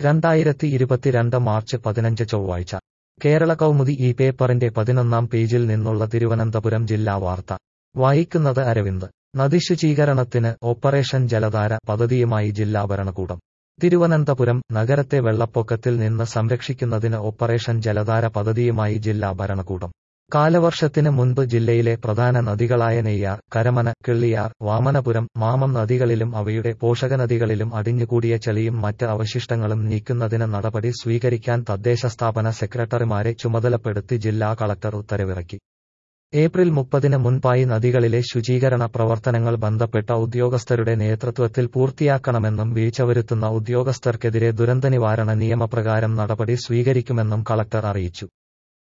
രണ്ടായിരത്തി ഇരുപത്തിരണ്ട് മാർച്ച് പതിനഞ്ച് ചൊവ്വാഴ്ച കേരള കൗമുദി ഈ പേപ്പറിന്റെ പതിനൊന്നാം പേജിൽ നിന്നുള്ള തിരുവനന്തപുരം ജില്ലാ വാർത്ത വായിക്കുന്നത് അരവിന്ദ് നദീശുചീകരണത്തിന് ഓപ്പറേഷൻ ജലധാര പദ്ധതിയുമായി ജില്ലാ ഭരണകൂടം തിരുവനന്തപുരം നഗരത്തെ വെള്ളപ്പൊക്കത്തിൽ നിന്ന് സംരക്ഷിക്കുന്നതിന് ഓപ്പറേഷൻ ജലധാര പദ്ധതിയുമായി ജില്ലാ ഭരണകൂടം കാലവർഷത്തിന് മുൻപ് ജില്ലയിലെ പ്രധാന നദികളായ നെയ്യാർ കരമന കിള്ളിയാർ വാമനപുരം മാമം നദികളിലും അവയുടെ പോഷകനദികളിലും അടിഞ്ഞുകൂടിയ ചെളിയും മറ്റ് അവശിഷ്ടങ്ങളും നീക്കുന്നതിന് നടപടി സ്വീകരിക്കാൻ തദ്ദേശ സ്ഥാപന സെക്രട്ടറിമാരെ ചുമതലപ്പെടുത്തി ജില്ലാ കളക്ടർ ഉത്തരവിറക്കി ഏപ്രിൽ മുപ്പതിന് മുൻപായി നദികളിലെ ശുചീകരണ പ്രവർത്തനങ്ങൾ ബന്ധപ്പെട്ട ഉദ്യോഗസ്ഥരുടെ നേതൃത്വത്തിൽ പൂർത്തിയാക്കണമെന്നും വീഴ്ച വരുത്തുന്ന ഉദ്യോഗസ്ഥർക്കെതിരെ ദുരന്തനിവാരണ നിയമപ്രകാരം നടപടി സ്വീകരിക്കുമെന്നും കളക്ടർ അറിയിച്ചു